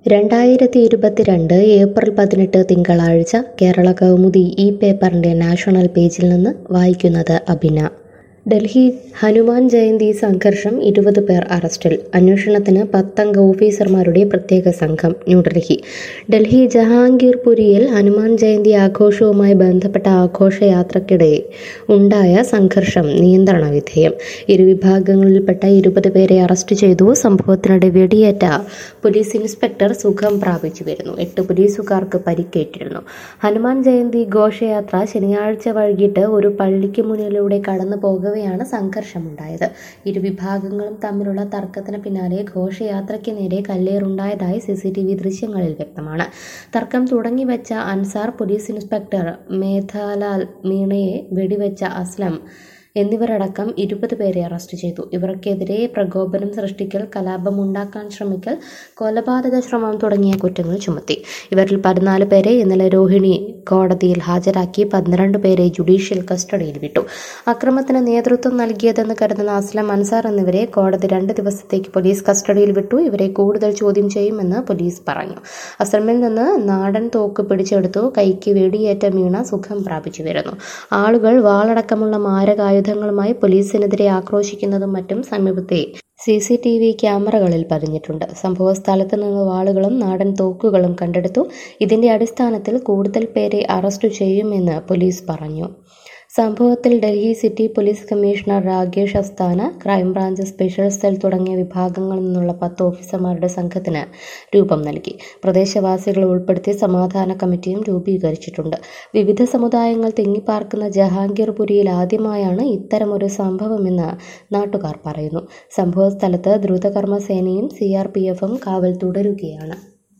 രണ്ടായിരത്തി ഇരുപത്തിരണ്ട് ഏപ്രിൽ പതിനെട്ട് തിങ്കളാഴ്ച കേരള കൗമുദി ഈ പേപ്പറിൻ്റെ നാഷണൽ പേജിൽ നിന്ന് വായിക്കുന്നത് അഭിന ഡൽഹി ഹനുമാൻ ജയന്തി സംഘർഷം ഇരുപത് പേർ അറസ്റ്റിൽ അന്വേഷണത്തിന് പത്തംഗ ഓഫീസർമാരുടെ പ്രത്യേക സംഘം ന്യൂഡൽഹി ഡൽഹി ജഹാംഗീർപുരിയിൽ ഹനുമാൻ ജയന്തി ആഘോഷവുമായി ബന്ധപ്പെട്ട ആഘോഷയാത്രക്കിടെ ഉണ്ടായ സംഘർഷം നിയന്ത്രണ വിധേയം ഇരുവിഭാഗങ്ങളിൽപ്പെട്ട ഇരുപത് പേരെ അറസ്റ്റ് ചെയ്തു സംഭവത്തിനിടെ വെടിയേറ്റ പോലീസ് ഇൻസ്പെക്ടർ സുഖം പ്രാപിച്ചു വരുന്നു എട്ട് പോലീസുകാർക്ക് പരിക്കേറ്റിരുന്നു ഹനുമാൻ ജയന്തി ഘോഷയാത്ര ശനിയാഴ്ച വൈകിട്ട് ഒരു പള്ളിക്ക് മുന്നിലൂടെ കടന്നു പോകവെയാണ് സംഘർഷമുണ്ടായത് ഇരുവിഭാഗങ്ങളും തമ്മിലുള്ള തർക്കത്തിന് പിന്നാലെ ഘോഷയാത്രയ്ക്ക് നേരെ കല്ലേറുണ്ടായതായി സി സി ടി വി ദൃശ്യങ്ങളിൽ വ്യക്തമാണ് തർക്കം തുടങ്ങിവെച്ച അൻസാർ പോലീസ് ഇൻസ്പെക്ടർ മേധാലാൽ മീണയെ വെടിവെച്ച അസ്ലം എന്നിവരടക്കം ഇരുപത് പേരെ അറസ്റ്റ് ചെയ്തു ഇവർക്കെതിരെ പ്രകോപനം സൃഷ്ടിക്കൽ കലാപം ഉണ്ടാക്കാൻ ശ്രമിക്കൽ കൊലപാതക ശ്രമം തുടങ്ങിയ കുറ്റങ്ങൾ ചുമത്തി ഇവരിൽ പതിനാല് പേരെ ഇന്നലെ രോഹിണി കോടതിയിൽ ഹാജരാക്കി പന്ത്രണ്ട് പേരെ ജുഡീഷ്യൽ കസ്റ്റഡിയിൽ വിട്ടു അക്രമത്തിന് നേതൃത്വം നൽകിയതെന്ന് കരുതുന്ന അസ്ലം അൻസാർ എന്നിവരെ കോടതി രണ്ട് ദിവസത്തേക്ക് പോലീസ് കസ്റ്റഡിയിൽ വിട്ടു ഇവരെ കൂടുതൽ ചോദ്യം ചെയ്യുമെന്ന് പോലീസ് പറഞ്ഞു അസ്ലമിൽ നിന്ന് നാടൻ തോക്ക് പിടിച്ചെടുത്തു കൈക്ക് വെടിയേറ്റ വീണ സുഖം പ്രാപിച്ചു വരുന്നു ആളുകൾ വാളടക്കമുള്ള മാരകായുധങ്ങളുമായി പോലീസിനെതിരെ ആക്രോശിക്കുന്നതും മറ്റും സമീപത്തെ സി സി ടി വി ക്യാമറകളിൽ പതിഞ്ഞിട്ടുണ്ട് സംഭവ സ്ഥലത്ത് നിന്ന് വാളുകളും നാടൻ തോക്കുകളും കണ്ടെടുത്തു ഇതിന്റെ അടിസ്ഥാനത്തിൽ കൂടുതൽ പേരെ അറസ്റ്റ് ചെയ്യുമെന്ന് പോലീസ് പറഞ്ഞു സംഭവത്തിൽ Delhi city police commissioner Rakesh Asthana crime branch special cell തുടങ്ങിയ വിഭാഗങ്ങളിൽ നിന്നുള്ള പത്ത് ഓഫീസർമാരുടെ സംഘത്തിന് രൂപം നൽകി പ്രദേശവാസികളെ ഉൾപ്പെടുത്തി സമാധാന കമ്മിറ്റിയും രൂപീകരിച്ചിട്ടുണ്ട് വിവിധ സമുദായങ്ങൾ തിങ്ങിപ്പാർക്കുന്ന ജഹാംഗീർപുരിയിൽ ആദ്യമായാണ് ഇത്തരമൊരു സംഭവമെന്ന് നാട്ടുകാർ പറയുന്നു സംഭവ സ്ഥലത്ത് ദ്രുതകർമ്മ സേനയും സി ആർ പി എഫും കാവൽ തുടരുകയാണ്